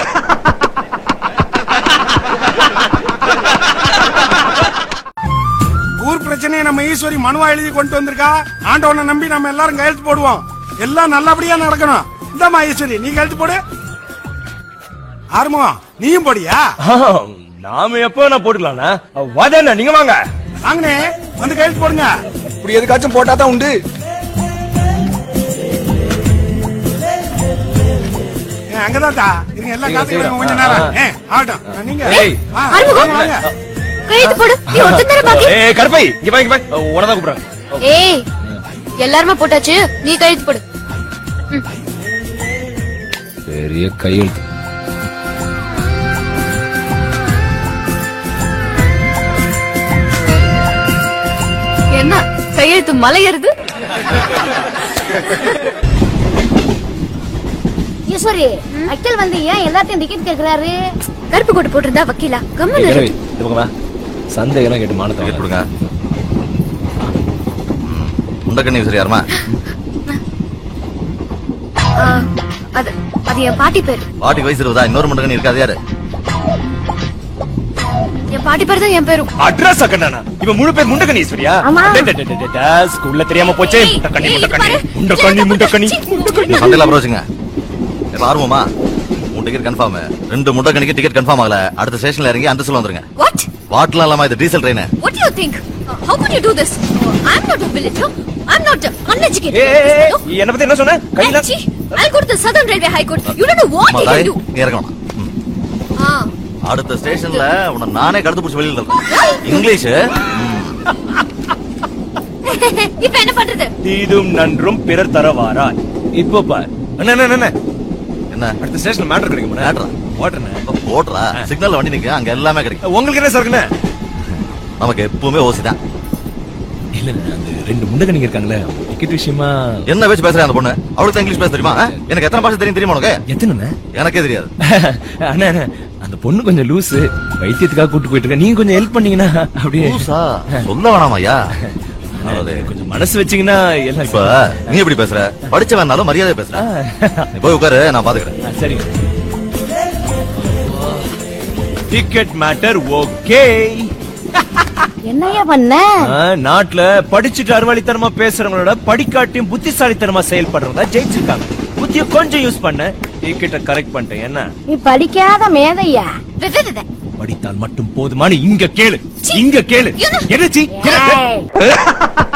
ஊர் பிரச்சனையை நம்ம ஈஸ்வரி மனுவா எழுதி கொண்டு வந்திருக்கா ஆண்டவனை நம்பி நம்ம எல்லாரும் கையெழுத்து போடுவோம் எல்லாம் நல்லபடியா நடக்கணும் இந்தாம்மா ஈஸ்வரி நீ கையெழுத்து போடு ஆறுமுகம் நீயும் போடியா நாம எப்போ நான் போட்டுக்கலாம்ண்ணா வாதாண்ணா நீங்க வாங்க வாங்கனே வந்து கையெழுத்து போடுங்க இப்படி எதுக்காச்சும் போட்டா தான் உண்டு ஏ, அங்கதான் தா இருங்க எல்லாம் காத்துக்கிட்டு கொஞ்ச நேரம் ஏ, ஆகட்டும் நீங்க ஏய். வா, ஆறுமுகம். வாங்க, வாங்க. கையெழுத்து போடு நீ ஒருத்தன் தானே பாக்கி ஏய் கருப்பை இங்க பா இங்க பா உனதான் கூப்பிடுறாங்க ஏய் எல்லாருமே போட்டாச்சு நீ கையெழுத்து போடு பெரிய கையெழுத்து என்ன கையெழுத்து மலையறது ஈஸ்வரி அக்கில் வந்து ஏன் எல்லாத்தையும் டிக்கெட் கேக்குறாரு கருப்பு கோட்டு போட்டிருந்தா வக்கீலா கம்மன் ஏய், இந்த பக்கம் வா சந்தேகம் கேட்டு மானத்தை டிக்கெட் கொடுங்க முண்டக்கண்ணி சரியாருமா அது அது என் பாட்டி பேர் பாட்டிக்கு வயசு இருபதா இன்னொரு முண்டக்கண்ணி இருக்காது யாரு என் பாட்டி பேர் தான் என் பேரும் அட்ரஸ் அக்கண்ணா இவன் முழு பேர் முண்டக்கண்ணி ஈஸ்வரியா ஆமா. டே, டே, டே, டே, டே, டே, ஸ்கூல்ல தெரியாம போச்சே ஏய், முண்டக்கண்ணி ஏய், முண்டக்கண்ணி பாரு. முண்டக்கண்ணி முண்டக்கண்ணி முண்டக்கண்ணி இந்த சண்டையில அப்புறம் வச்சுங்க இப்ப ஆர்வமா உன் டிக்கெட் கன்ஃபார்ம் ரெண்டு முண்டக்கணிக்கு டிக்கெட் கன்ஃபார்ம் ஆகல அடுத்த ஸ்டேஷன்ல இறங்கி அந்த சொல்ல வந்துருங்க வாட் வாட்லாம் இல்லாம இது diesel train What do you think? Uh, how could you do this? Uh, I'm not a villager. I'm not uh, uneducated. ஏய், ஏய், ஏய், என்ன பத்தி என்ன சொன்ன கையில Hey, Chi, I'll go to the Southern Railway High Court. You don't know what அம்மா they தாய் can do. இங்க இறங்கணும் ம். Ah. அடுத்த ஸ்டேஷன்ல உன்னை நானே கடத்து பிடிச்சி வெளியில இருக்கேன் இங்கிலீஷ் இப்ப என்ன பண்றது தீதும் நன்றும் பிறர் தரவாரா இப்போ பார் அண்ணா அண்ணா, அண்ணா என்ன அடுத்த ஸ்டேஷன்ல மேட்டர் கிடைக்குமா Matter ஆ? வாட்டர்ண்ணே இப்ப போடுறா சிக்னல்ல வண்டி நிக்க அங்க எல்லாமே கிடைக்கும் உங்களுக்கு என்ன சார்க்குண்ணே நமக்கு எப்பவுமே ஓசி தான் இல்ல இல்ல, அந்த ரெண்டு முண்டகனிங்க இருக்காங்களே டிக்கெட் விஷயமா என்ன பேச்சு பேசுறேன் அந்த பொண்ணு அவளுக்கு தான் இங்கிலீஷ் பேச தெரியுமா ஆ? எனக்கு எத்தனை பாஷை தெரியும் தெரியுமா உனக்கு எத்தனை எனக்கே தெரியாது அண்ணா அண்ணா, அந்த பொண்ணு கொஞ்சம் லூசு வைத்தியத்துக்காக கூட்டு போயிட்டு இருக்க நீங்க கொஞ்சம் ஹெல்ப் பண்ணீங்கன்னா அப்படியே லூசா? சொல்ல வேணாமாய்யா அதாவது, கொஞ்சம் மனசு வச்சீங்கன்னா எல்லாம் இப்ப நீ எப்படி பேசுற படிச்ச வேணாலும் மரியாதை பேசுற நீ போய் உட்காரு நான் பாத்துக்கிறேன் ஆ, சரிங்க டிக்கெட் மேட்டர் ஓகே என்னையா பண்ண நாட்டுல படிச்சுட்டு அறிவாளித்தனமா பேசுறவங்களோட படிக்காட்டியும் புத்திசாலித்தனமா செயல்படுறவங்க தான் ஜெயிச்சிருக்காங்க புத்திய கொஞ்சம் யூஸ் பண்ண டிக்கெட்டை கரெக்ட் பண்ணிட்டேன் என்ன நீ படிக்காத மேதையா வே, வே, வே, வே. படித்தால் மட்டும் போதுமானு இங்க கேளு இங்க கேளு என்ன? என்ன சி? என்ன? ஏய்.